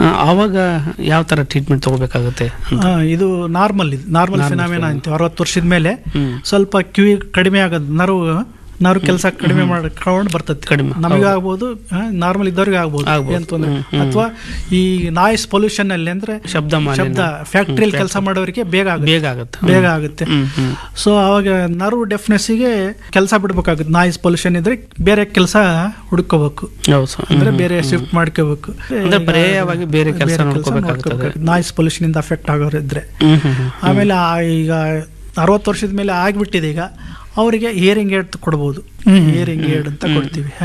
ಆ, ಆವಾಗ ಯಾವ ಥರ ಟ್ರೀಟ್ಮೆಂಟ್ ತಗೋಬೇಕಾಗುತ್ತೆ ಆ, ಇದು ನಾರ್ಮಲ್ ಇದು ನಾರ್ಮಲ್ ಫಿನಾಮಿನ ಅಂತೀವಿ ಅರವತ್ತು ವರ್ಷದ ಮೇಲೆ ಹ್ಮ್. ಸ್ವಲ್ಪ ಕಿವಿ ಕಡಿಮೆ ಆಗೋದು ನರ್ವ್ ನರ್ವ್ ಕೆಲಸ ಕಡಿಮೆ ಮಾಡ್ಕೊಂಡು ಬರ್ತದೆ ಕಡಿಮೆ, ನಮಗೆ ಆಗ್ಬೋದು ನಾರ್ಮಲ್ ಇದ್ದವ್ರಿಗೆ ಆಗ್ಬೋದು ಆಗ್ಬೋದು. ಏನ್ ತೊಂದ್ರೆ ಹ್ಮ್, ಹ್ಮ್. ಅಥವಾ ಈ ನಾಯ್ಸ್ ಪೊಲ್ಯೂಷನ್ ಅಲ್ಲಿ ಅಂದ್ರೆ ಶಬ್ದ ಮಾಲಿನ್ಯ. ಶಬ್ದ ಫ್ಯಾಕ್ಟ್ರಿಯಲ್ಲಿ ಕೆಲಸ ಮಾಡೋರಿಗೆ ಬೇಗ ಆಗುತ್ತೆ ಬೇಗ ಆಗುತ್ತೆ ಬೇಗ ಆಗುತ್ತೆ ಹ್ಮ್ ಹ್ಮ್ ಸೊ ಅವಾಗ ನರ್ವ್ ಡೆಫ್ನೆಸ್ಸಿಗೆ ಕೆಲಸ ಬಿಡ್ಬೇಕಾಗುತ್ತೆ ನಾಯ್ಸ್ ಪೊಲ್ಯೂಷನ್ ಇದ್ರೆ ಬೇರೆ ಕೆಲಸ ಹುಡ್ಕೋಬೇಕು ಹೌದು ಸರ್ ಅಂದ್ರೆ ಬೇರೆ ಶಿಫ್ಟ್ ಮಾಡ್ಕೋಬೇಕು ಅಂದ್ರೆ ಪರ್ಯಾಯವಾಗಿ ಬೇರೆ ಕೆಲ್ಸ ನೋಡ್ಕೋಬೇಕಾಗ್ತದೆ. ನಾಯ್ಸ್ ಪೊಲ್ಯೂಷನ್ ಇಂದ ಅಫೆಕ್ಟ್ ಆಗೋರಿದ್ರೆ ಹ್ಮ್ ಹ್ಮ್ ಹ್ಮ್ ಆಮೇಲೆ ಆ ಈಗ ಅರವತ್ತು ವರ್ಷದ ಮೇಲೆ ಆಗ್ಬಿಟ್ಟಿದೆ ಈಗ ಅವರಿಗೆ ಹಿಯರಿಂಗ್ ಏಡ್ ಕೊಡ್ಬೋದು ಹಿಯರಿಂಗ್ ಏಡ್ ಅಂತ ಕೊಡ್ತೀವಿ ಹ?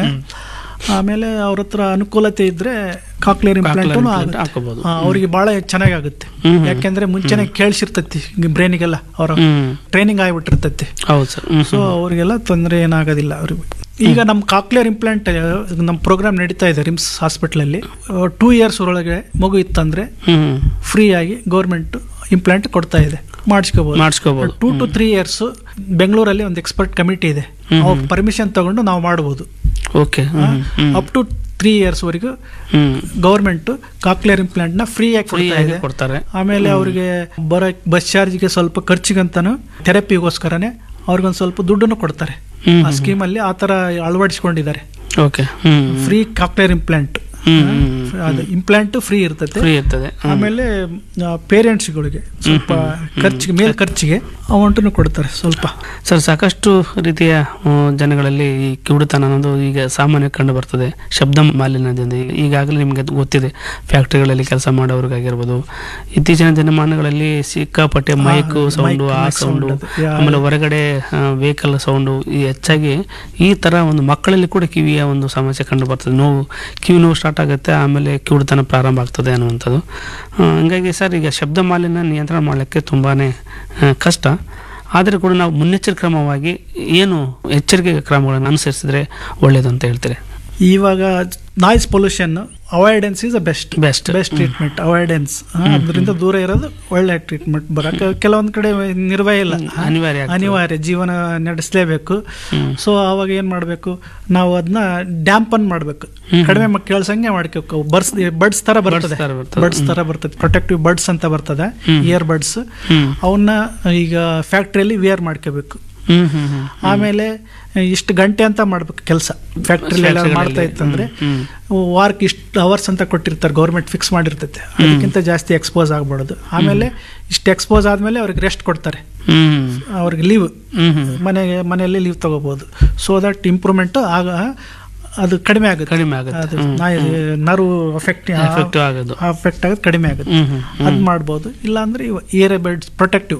ಆಮೇಲೆ ಅವ್ರ ಹತ್ರ ಅನುಕೂಲತೆ ಇದ್ರೆ ಕಾಕ್ಲಿಯರ್ ಇಂಪ್ಲಾಂಟ್ implant ಹಾಕೋಬಹುದು. ಅವರಿಗೆ ಬಹಳ ಚೆನ್ನಾಗಾಗುತ್ತೆ ಹ್ಮ್. ಯಾಕೆಂದ್ರೆ ಮುಂಚೆನೆ ಕೇಳಿಸಿರ್ತತಿ ಬ್ರೈನಿಗೆಲ್ಲ ಅವರ ಹ್ಮ್ ಟ್ರೈನಿಂಗ್ ಆಗಿಬಿಟ್ಟಿರ್ತತಿ ಹೌದು ಸರ್ ಹ್ಮ್ ಸೊ ಅವರಿಗೆಲ್ಲ ತೊಂದರೆ ಏನಾಗೋದಿಲ್ಲ ಅವ್ರಿಗೆ ಈಗ ನಮ್ಮ ಕಾಕ್ಲಿಯರ್ ಇಂಪ್ಲಾಂಟ್ ನಮ್ಮ ಪ್ರೋಗ್ರಾಮ್ ನಡೀತಾ ಇದೆ ರಿಮ್ಸ್ ಹಾಸ್ಪಿಟ್ಲಲ್ಲಿ ಟೂ ಇಯರ್ಸ್ ಒಳಗೆ ಮಗು ಇತ್ತಂದ್ರೆ ಹ್ಮ್ ಫ್ರೀ ಆಗಿ ಗೌರ್ಮೆಂಟ್ ಇಂಪ್ಲಾಂಟ್ ಕೊಡ್ತಾ ಇದೆ ಮಾಡಿಸ್ಕೋಬಹುದು ಮಾಡಿಸ್ಕೋಬಹುದು ಟೂ ಟು ತ್ರೀ ಇಯರ್ಸ್ ಬೆಂಗಳೂರಲ್ಲಿ ಒಂದು ಎಕ್ಸ್ಪರ್ಟ್ ಕಮಿಟಿ ಇದೆ ಅವ್ರ ಪರ್ಮಿಷನ್ ತಗೊಂಡು ನಾವು ಮಾಡ್ಬೋದು ಓಕೆ ಹ್ಮ್ ಹ್ಮ್ ಅಪ್ ಟು ತ್ರೀ ಇಯರ್ಸ್ ವರೆಗೂ ಹ್ಮ್ ಗೌರ್ಮೆಂಟ್ ಕಾಕ್ಲಿಯರ್ ಇಂಪ್ಲಾಂಟ್ ನ ಫ್ರೀ ಆಗಿ ಫ್ರೀ ಕೊಡ್ತಾ ಆಗಿ ಇದೆ ಕೊಡ್ತಾರೆ ಆಮೇಲೆ ಅವ್ರಿಗೆ ಬರೋ ಬಸ್ ಚಾರ್ಜ್ಗೆ ಸ್ವಲ್ಪ ಖರ್ಚಿಗಂತಾನು ಥೆರಪಿಗೋಸ್ಕರನೇ ಅವ್ರಿಗೊಂದು ಸ್ವಲ್ಪ ದುಡ್ಡನ್ನು ಕೊಡ್ತಾರೆ ಹ್ಮ್ ಆ ಸ್ಕೀಮಲ್ಲಿ ಆ ಥರ ಅಳವಡಿಸ್ಕೊಂಡಿದ್ದಾರೆ ಓಕೆ ಹ್ಮ್ ಫ್ರೀ ಕಾಕ್ಲಿಯರ್ ಇಂಪ್ಲಾಂಟ್ ಹ್ಮ್ ಹ್ಮ್ ಅದು ಇಂಪ್ಲಾಂಟ್ ಫ್ರೀ ಇರ್ತದೆ ಫ್ರೀ ಇರ್ತದೆ ಹ್ಮ್. ಆಮೇಲೆ ಪೇರೆಂಟ್ಸ್ಗಳಿಗೆ ಸ್ವಲ್ಪ ಖರ್ಚಿಗೆ ಮೇಲ್ ಖರ್ಚಿಗೆ ಅಮೌಂಟನ್ನು ಕೊಡ್ತಾರೆ ಸ್ವಲ್ಪ ಸರ್ ಸಾಕಷ್ಟು ರೀತಿಯ ಆ, ಜನಗಳಲ್ಲಿ ಈ ಕಿವುಡುತನ ಅನ್ನೋದು ಈಗ ಸಾಮಾನ್ಯ ಕಂಡು ಬರ್ತದೆ ಶಬ್ದ ಮಾಲಿನ್ಯದಿಂದ ಈಗಾಗಲೇ ನಿಮಗೆ ಗೊತ್ತಿದೆ ಫ್ಯಾಕ್ಟ್ರಿಗಳಲ್ಲಿ ಕೆಲಸ ಮಾಡೋರಿಗಾಗಿರ್ಬೋದು ಇತ್ತೀಚಿನ ದಿನಮಾನಗಳಲ್ಲಿ ಸಿಕ್ಕಾಪಟ್ಟೆ ಮೈಕು ಸೌಂಡು ಆ mic sound ಸೌಂಡು ಅದು. ಯಾ- ಆಮೇಲೆ ಹೊರಗಡೆ ವೆಹಿಕಲ್ ಸೌಂಡು ಈ ಹೆಚ್ಚಾಗಿ ಈ ತರ ಒಂದು ಮಕ್ಕಳಲ್ಲಿ ಕೂಡ ಕಿವಿಯ ಒಂದು ಸಮಸ್ಯೆ ಕಂಡು ಬರ್ತದೆ ನೋವು ಕಿವಿ ನೋವು ಸ್ಟಾರ್ಟ್ ಆಗುತ್ತೆ ಆಮೇಲೆ ಕಿವುಡುತನ ಪ್ರಾರಂಭ ಆಗ್ತದೆ ಅನ್ನುವಂಥದ್ದು ಆ, ಹಂಗಾಗಿ ಸರ್ ಈಗ ಶಬ್ದ ಮಾಲಿನ್ಯ ನಿಯಂತ್ರಣ ಮಾಡಲಿಕ್ಕೆ ತುಂಬಾನೇ ಆ, ಕಷ್ಟ ಆದರೆ ಕೂಡ ನಾವು ಮುನ್ನೆಚ್ಚರಿಕೆ ಕ್ರಮವಾಗಿ ಏನು ಎಚ್ಚರಿಕೆ ಕ್ರಮಗಳನ್ನು ಅನುಸರಿಸಿದ್ರೆ ಒಳ್ಳೇದು ಅಂತ ಹೇಳ್ತೀರಿ ಇವಾಗ noise pollution avoidance is a best Best. Best treatment avoidance ಅದರಿಂದ ದೂರ ಇರೋದು ಒಳ್ಳೆ ಟ್ರೀಟ್ಮೆಂಟ್ ಬರಕ್ಕೆ ಕೆಲವೊಂದು ಕಡೆ ನಿರ್ವಹ ಇಲ್ಲ ಅನಿವಾರ್ಯ ಆಗ್ತದೆ. ಅನಿವಾರ್ಯ ಜೀವನ ನಡೆಸಲೇಬೇಕು ಹ್ಮ್. ಸೊ ಅವಾಗ ಏನ್ ಮಾಡ್ಬೇಕು ನಾವು ಅದನ್ನ ಡ್ಯಾಂಪನ್ ಮಾಡ್ಬೇಕು ಕಡಿಮೆ ಮಕ್ ಕೇಳ್ಸಂಗೆ ಮಾಡ್ಕೋಬೇಕು ಬರ್ಸ್ ಬಡ್ಸ್ ತರ ಬರ್ತದೆ ತರ ಬರ್ತದೆ. ಬಡ್ಸ್ ತರ ಬರ್ತದೆ ಪ್ರೊಟೆಕ್ಟಿವ್ ಬಡ್ಸ್ ಅಂತ ಬರ್ತದೆ ಇಯರ್ ಬಡ್ಸ್ ಹ್ಮ್ ಅವನ್ನ ಈಗ ಫ್ಯಾಕ್ಟ್ರಿಯಲ್ಲಿ ವಿಯರ್ ಮಾಡ್ಕೋಬೇಕು ಹ್ಮ್ ಹ್ಮ್ ಹ್ಮ್ ಆಮೇಲೆ ಇಷ್ಟು ಗಂಟೆ ಅಂತ ಮಾಡ್ಬೇಕು ಕೆಲಸ ಫ್ಯಾಕ್ಟ್ರಿಲಿ ಎಲ್ಲ ಮಾಡ್ತಾ ಇತ್ತಂದ್ರೆ ಹ್ಮ್. ವಾರ್ಕ್ ಇಷ್ಟು ಅವರ್ಸ್ ಅಂತ ಕೊಟ್ಟಿರ್ತಾರೆ ಗೌರ್ಮೆಂಟ್ ಫಿಕ್ಸ್ ಮಾಡಿರ್ತೈತೆ ಅದಕ್ಕಿಂತ ಜಾಸ್ತಿ ಎಕ್ಸ್ಪೋಸ್ ಆಗ್ಬಾರ್ದು ಆಮೇಲೆ ಇಷ್ಟು ಎಕ್ಸ್ಪೋಸ್ ಆದ್ಮೇಲೆ ಅವ್ರಿಗೆ ರೆಸ್ಟ್ ಕೊಡ್ತಾರೆ ಹ್ಮ್ ಅವ್ರಿಗೆ ಲೀವ್ ಹ್ಮ್ ಹ್ಮ್ ಮನೆಗೆ ಮನೆಯಲ್ಲಿ ಲೀವ್ ತಗೋಬಹುದು ಸೊ ದಟ್ ಇಂಪ್ರೂವ್ಮೆಂಟ್ ಆಗ ಅದು ಕಡಿಮೆ ಆಗುತ್ತೆ ಕಡಿಮೆ ಆಗುತ್ತೆ ಅದು ನರ್ವ್ ಅಫೆಕ್ಟ್ ಎಫೆಕ್ಟಿವ್ ಆಗೋದು ಅಫೆಕ್ಟ್ ಆಗೋದು ಕಡಿಮೆ ಆಗುತ್ತೆ ಹ್ಮ್ ಹ್ಮ್ ಅದ್ ಮಾಡ್ಬೋದು ಇಲ್ಲಾಂದ್ರೆ ಇಯರ್ ಬೆಡ್ಸ್ ಪ್ರೊಟೆಕ್ಟಿವ್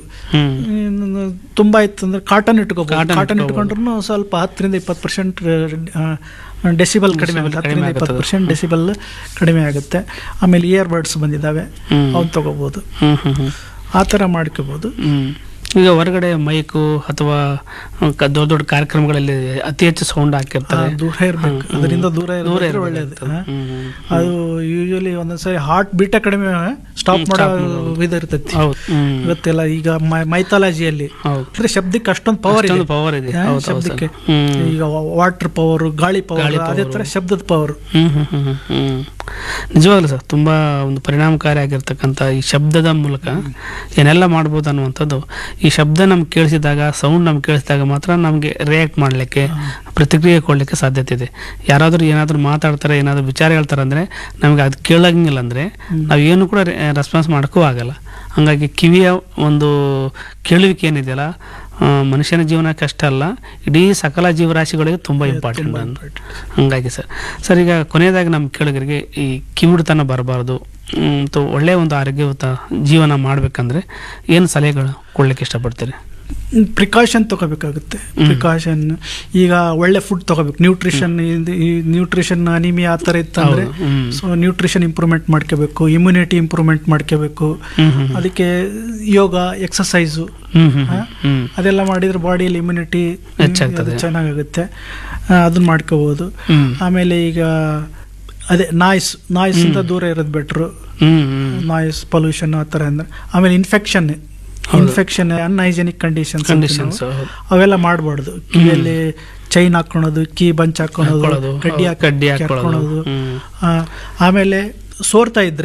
ಹ್ಮ್ ತುಂಬಾ ಇತ್ತು ಅಂದ್ರೆ ಕಾಟನ್ ಇಟ್ಕೋಬಹುದು Cotton ಕಾಟನ್ ಇಟ್ಕೋಬೋದು. ಇಟ್ಕೊಂಡ್ರು ಸ್ವಲ್ಪ ಹತ್ತರಿಂದ ಇಪ್ಪತ್ತು ಪರ್ಸೆಂಟ್ ಡೆಸಿಬಲ್ ಕಡಿಮೆ ಆಗುತ್ತೆ ಕಡಿಮೆ ಹತ್ತರಿಂದ ಇಪ್ಪತ್ತು ಆಗುತ್ತೆ. ಪರ್ಸೆಂಟ್ ಡೆಸಿಬಲ್ ಕಡಿಮೆ ಆಗುತ್ತೆ ಆಮೇಲೆ ಇಯರ್ ಬರ್ಡ್ಸ್ ಬಂದಿದ್ದಾವೆ ಹ್ಮ್. ಅವ್ನು ತಗೋಬಹುದು ಹ್ಮ್ ಹ್ಮ್ ಹ್ಮ್ ಆ ಥರ ಮಾಡ್ಕೋಬಹುದು ಹ್ಮ್. ಈಗ ಹೊರಗಡೆ ಮೈಕು ಅಥವಾ ಕ- ದೊಡ್ಡ ದೊಡ್ಡ ಕಾರ್ಯಕ್ರಮಗಳಲ್ಲಿ ಅತಿ ಹೆಚ್ಚು ಸೌಂಡ್ ಹಾಕಿರ್ತಾರೆ ದೂರ ಇರ್ಬೇಕು ಅದರಿಂದ ದೂರ ದೂರ ಇರೋದು ಇರ್ಬೇಕು. ಒಳ್ಳೇದು ಹಾ? ಹ್ಮ್, ಹ್ಮ್. ಅದು ಯೂಶಲಿ ಒಂದೊಂದ್ಸರಿ ಹಾರ್ಟ್ ಬೀಟ ಕಡಿಮೆ ಸ್ಟಾಪ್ ಹ್ಮ್, ಮಾಡೋ stop ಮಾಡೋದು. ಇದು ಇರ್ತೈತಿ ಹೌದು ಹ್ಮ್. ಗೊತ್ತಿಲ್ಲ ಈಗ ಮೈಥಾಲಜಿಯಲ್ಲಿ ಹೌದು ಅಂದ್ರೆ ಶಬ್ದಕ್ಕೆ ಅಷ್ಟೊಂದು ಪವರ್ ಇದೆ ಅಷ್ಟೊಂದು ಪವರ್ ಇದೆ ಹಾ, ಹೌದು, ಹೌದು ಸರ್. ಶಬ್ದಕ್ಕೆ ಹ್ಮ್. ಈಗ ವಾಟರ್ ಪವರ್ ಗಾಳಿ ಪವರ್ ಗಾಳಿ ಅದೇ power. ತರ ಶಬ್ದದ ಪವರ್ ಹ್ಮ್ ಹ್ಮ್ ಹ್ಮ್ ಹ್ಮ್ ಹ್ಮ್. ನಿಜವಾಗ್ಲೂ ಸರ್ ತುಂಬಾ ಒಂದು ಪರಿಣಾಮಕಾರಿಯಾಗಿರ್ತಕ್ಕಂಥ ಈ ಶಬ್ದದ ಮೂಲಕ ಏನೆಲ್ಲ ಮಾಡ್ಬೋದು ಅನ್ನುವಂಥದ್ದು ಈ ಶಬ್ದ ನಮ್ಗೆ ಕೇಳಿಸಿದಾಗ ಸೌಂಡ್ ನಮ್ಗೆ ಕೇಳಿಸಿದಾಗ ಮಾತ್ರ ನಮಗೆ ರಿಯಾಕ್ಟ್ ಮಾಡಲಿಕ್ಕೆ ಪ್ರತಿಕ್ರಿಯೆ ಕೊಡಲಿಕ್ಕೆ ಸಾಧ್ಯತೆ ಇದೆ ಯಾರಾದರೂ ಏನಾದರೂ ಮಾತಾಡ್ತಾರೆ ಏನಾದರೂ ವಿಚಾರ ಹೇಳ್ತಾರೆ ಅಂದರೆ ನಮಗೆ ಅದು ಕೇಳಂಗಿಲ್ಲ ಅಂದರೆ ನಾವು ಏನು ಕೂಡ ರೆಸ್ಪಾನ್ಸ್ ಮಾಡೋಕ್ಕೂ ಆಗಲ್ಲ ಹಂಗಾಗಿ ಕಿವಿಯ ಒಂದು ಕೇಳುವಿಕೆ ಏನಿದೆಯಲ್ಲ ಆ, ಮನುಷ್ಯನ ಜೀವನಕ್ಕೆ ಅಷ್ಟೇ ಅಲ್ಲ ಇಡೀ ಸಕಲ ಜೀವರಾಶಿಗಳಿಗೆ ತುಂಬ ಇಂಪಾರ್ಟೆಂಟ್ ಅಂತ ಹಂಗಾಗಿ ಸರ್ ಸರ್ ಈಗ ಕೊನೆಯದಾಗಿ ನಮ್ಮ ಕೇಳುಗರಿಗೆ ಈ ಕಿವುಡುತನ ಬರಬಾರ್ದು ಮತ್ತು ಒಳ್ಳೆಯ ಒಂದು ಆರೋಗ್ಯಯುತ ಜೀವನ ಮಾಡಬೇಕಂದ್ರೆ ಏನು ಸಲಹೆಗಳು ಕೊಡ್ಲಿಕ್ಕೆ ಇಷ್ಟಪಡ್ತೀರಿ ಪ್ರಿಕಾಷನ್ ತಗೋಬೇಕಾಗುತ್ತೆ ಪ್ರಿಕಾಷನ್ ಈಗ ಒಳ್ಳೆ ಫುಡ್ ತಗೋಬೇಕು ನ್ಯೂಟ್ರಿಷನ್ ನ್ಯೂಟ್ರಿಷನ್ ಅನಿಮಿಯಾ ಆ ಥರ ಇತ್ತಂದ್ರೆ ಹೌದು, ಹ್ಮ್. ಸೊ ನ್ಯೂಟ್ರಿಷನ್ ಇಂಪ್ರೂವ್ಮೆಂಟ್ ಮಾಡ್ಕೋಬೇಕು ಇಮ್ಯುನಿಟಿ ಇಂಪ್ರೂವ್ಮೆಂಟ್ ಮಾಡ್ಕೋಬೇಕು ಹ್ಮ್ ಹ್ಮ್ ಅದಕ್ಕೆ ಯೋಗ ಎಕ್ಸಸೈಸು ಹ್ಮ್ ಹ್ಮ್ ಹ್ಮ್ ಅದೆಲ್ಲ ಮಾಡಿದ್ರೆ ಬಾಡಿಯಲ್ಲಿ ಇಮ್ಯುನಿಟಿ ಹೆಚ್ಚಾಗ್ತದೆ. ಚೆನ್ನಾಗುತ್ತೆ ಆ, ಅದನ್ನ ಮಾಡ್ಕೋಬಹುದು ಹ್ಮ್ ಆಮೇಲೆ ಈಗ ಅದೇ ನಾಯ್ಸ್ ನಾಯ್ಸ್ ಇಂದ ದೂರ ಇರೋದು ಬೆಟ್ರು ಹ್ಮ್ ಹ್ಮ್ ನಾಯ್ಸ್ ಪೊಲ್ಯೂಷನ್ ಆ ಥರ ಅಂದ್ರೆ ಆಮೇಲೆ infection infection unhygienic conditions conditions ಅವೆಲ್ಲ ಮಾಡಬಾರ್ದು ಕಿವಿಯಲ್ಲಿ ಚೈನ್ ಹಾಕೊಳೋದು ಕೀ ಬಂಚ್ ಹಾಕೊಳೋದು ಹಾಕೊಳ್ಳೋದು ಕಡ್ಡಿ ಕಡ್ಡಿ ಹಾಕೊಳ್ಳೋದು ಹಾಕೊಳ್ಳೋದು ಹ್ಮ್ ಆ, ಆಮೇಲೆ ಸೋರ್ತಾ ಇದ್ರೆ